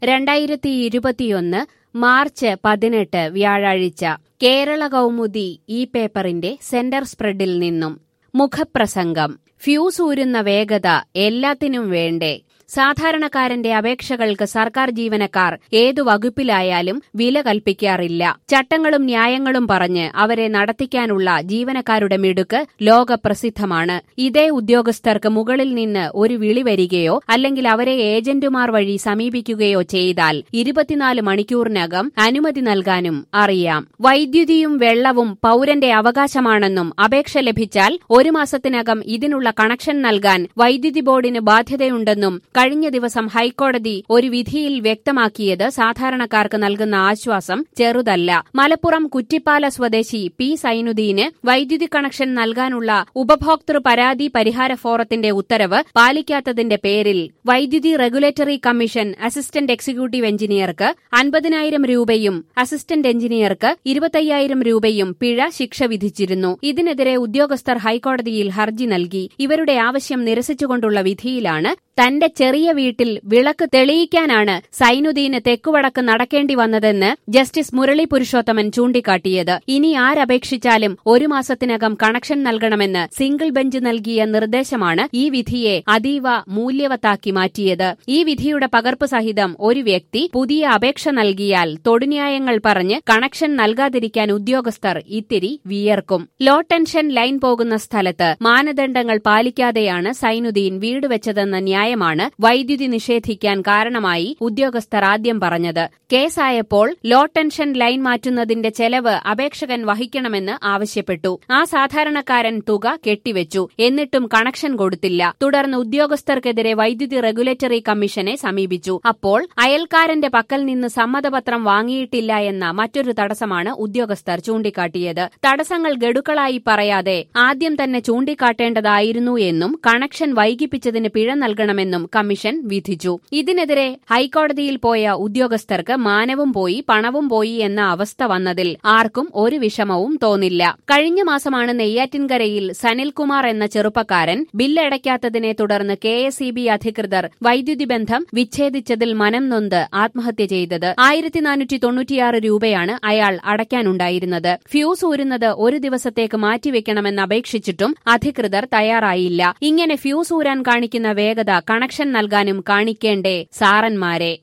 രണ്ടായിരത്തി ഇരുപത്തിയൊന്ന് മാർച്ച് പതിനെട്ട് വ്യാഴാഴ്ച കേരള കൗമുദി ഈ പേപ്പറിന്റെ സെന്റർ സ്പ്രെഡിൽ നിന്നും മുഖപ്രസംഗം ഫ്യൂസ് ഊരുന്ന വേഗത എല്ലാത്തിനും വേണ്ടേ സാധാരണക്കാരന്റെ അപേക്ഷകൾക്ക് സർക്കാർ ജീവനക്കാർ ഏതു വകുപ്പിലായാലും വില കൽപ്പിക്കാറില്ല ചട്ടങ്ങളും ന്യായങ്ങളും പറഞ്ഞ് അവരെ നടത്തിക്കാനുള്ള ജീവനക്കാരുടെ മിടുക്ക് ലോകപ്രസിദ്ധമാണ് ഇതേ ഉദ്യോഗസ്ഥർക്ക് മുകളിൽ നിന്ന് ഒരു വിളി വരികയോ അല്ലെങ്കിൽ അവരെ ഏജന്റുമാർ വഴി സമീപിക്കുകയോ ചെയ്താൽ ഇരുപത്തിനാല് മണിക്കൂറിനകം അനുമതി നൽകാനും അറിയാം വൈദ്യുതിയും വെള്ളവും പൌരന്റെ അവകാശമാണെന്നും അപേക്ഷ ലഭിച്ചാൽ ഒരു മാസത്തിനകം ഇതിനുള്ള കണക്ഷൻ നൽകാൻ വൈദ്യുതി ബോർഡിന് ബാധ്യതയുണ്ടെന്നും കഴിഞ്ഞ ദിവസം ഹൈക്കോടതി ഒരു വിധിയിൽ വ്യക്തമാക്കിയത് സാധാരണക്കാർക്ക് നൽകുന്ന ആശ്വാസം ചെറുതല്ല മലപ്പുറം കുറ്റിപ്പാല സ്വദേശി പി സൈനുദ്ദീന് വൈദ്യുതി കണക്ഷൻ നൽകാനുള്ള ഉപഭോക്തൃ പരാതി പരിഹാര ഫോറത്തിന്റെ ഉത്തരവ് പാലിക്കാത്തതിന്റെ പേരിൽ വൈദ്യുതി റെഗുലേറ്ററി കമ്മീഷൻ അസിസ്റ്റന്റ് എക്സിക്യൂട്ടീവ് എഞ്ചിനീയർക്ക് അൻപതിനായിരം രൂപയും അസിസ്റ്റന്റ് എഞ്ചിനീയർക്ക് ഇരുപത്തയ്യായിരം രൂപയും പിഴ ശിക്ഷ വിധിച്ചിരുന്നു ഇതിനെതിരെ ഉദ്യോഗസ്ഥർ ഹൈക്കോടതിയിൽ ഹർജി നൽകി ഇവരുടെ ആവശ്യം നിരസിച്ചുകൊണ്ടുള്ള വിധിയിലാണ് തന്റെ ചെറിയ വീട്ടിൽ വിളക്ക് തെളിയിക്കാനാണ് സൈനുദ്ദീന് തെക്കുവടക്ക് നടക്കേണ്ടി വന്നതെന്ന് ജസ്റ്റിസ് മുരളി പുരുഷോത്തമൻ ചൂണ്ടിക്കാട്ടിയത് ഇനി ആരപേക്ഷിച്ചാലും ഒരു മാസത്തിനകം കണക്ഷൻ നൽകണമെന്ന് സിംഗിൾ ബെഞ്ച് നൽകിയ നിർദ്ദേശമാണ് ഈ വിധിയെ അതീവ മൂല്യവത്താക്കി മാറ്റിയത് ഈ വിധിയുടെ പകർപ്പ് സഹിതം ഒരു വ്യക്തി പുതിയ അപേക്ഷ നൽകിയാൽ തൊടുന്യായങ്ങൾ പറഞ്ഞ് കണക്ഷൻ നൽകാതിരിക്കാൻ ഉദ്യോഗസ്ഥർ ഇത്തിരി വിയർക്കും ലോ ടെൻഷൻ ലൈൻ പോകുന്ന സ്ഥലത്ത് മാനദണ്ഡങ്ങൾ പാലിക്കാതെയാണ് സൈനുദ്ദീൻ വീട് വെച്ചതെന്ന ന്യായമാണ് വൈദ്യുതി നിഷേധിക്കാൻ കാരണമായി ഉദ്യോഗസ്ഥർ ആദ്യം പറഞ്ഞത് കേസായപ്പോൾ ലോ ടെൻഷൻ ലൈൻ മാറ്റുന്നതിന്റെ ചെലവ് അപേക്ഷകൻ വഹിക്കണമെന്ന് ആവശ്യപ്പെട്ടു ആ സാധാരണക്കാരൻ തുക കെട്ടിവെച്ചു എന്നിട്ടും കണക്ഷൻ കൊടുത്തില്ല തുടർന്ന് ഉദ്യോഗസ്ഥർക്കെതിരെ വൈദ്യുതി റെഗുലേറ്ററി കമ്മീഷനെ സമീപിച്ചു അപ്പോൾ അയൽക്കാരന്റെ പക്കൽ നിന്ന് സമ്മതപത്രം വാങ്ങിയിട്ടില്ല എന്ന മറ്റൊരു തടസ്സമാണ് ഉദ്യോഗസ്ഥർ ചൂണ്ടിക്കാട്ടിയത് തടസ്സങ്ങൾ ഗഡുക്കളായി പറയാതെ ആദ്യം തന്നെ ചൂണ്ടിക്കാട്ടേണ്ടതായിരുന്നു എന്നും കണക്ഷൻ വൈകിപ്പിച്ചതിന് പിഴ നൽകണമെന്നും കമ്മീഷൻ വിധിച്ചു ഇതിനെതിരെ ഹൈക്കോടതിയിൽ പോയ ഉദ്യോഗസ്ഥർക്ക് മാനവും പോയി പണവും പോയി എന്ന അവസ്ഥ വന്നതിൽ ആർക്കും ഒരു വിഷമവും തോന്നില്ല കഴിഞ്ഞ മാസമാണ് നെയ്യാറ്റിൻകരയിൽ സനിൽകുമാർ എന്ന ചെറുപ്പക്കാരൻ ബില്ലടയ്ക്കാത്തതിനെ തുടർന്ന് കെ എസ് ഇ ബി അധികൃതർ വൈദ്യുതി ബന്ധം വിച്ഛേദിച്ചതിൽ മനം നൊന്ത് ആത്മഹത്യ ചെയ്തത് ആയിരത്തി നാനൂറ്റി തൊണ്ണൂറ്റിയാറ് രൂപയാണ് അയാൾ അടയ്ക്കാനുണ്ടായിരുന്നത് ഫ്യൂസ് ഊരുന്നത് ഒരു ദിവസത്തേക്ക് മാറ്റിവെക്കണമെന്ന് അപേക്ഷിച്ചിട്ടും അധികൃതർ തയ്യാറായില്ല ഇങ്ങനെ ഫ്യൂസ് ഊരാൻ കാണിക്കുന്ന വേഗത കണക്ഷൻ നൽകാനും കാണിക്കേണ്ടേ സാറന്മാരെ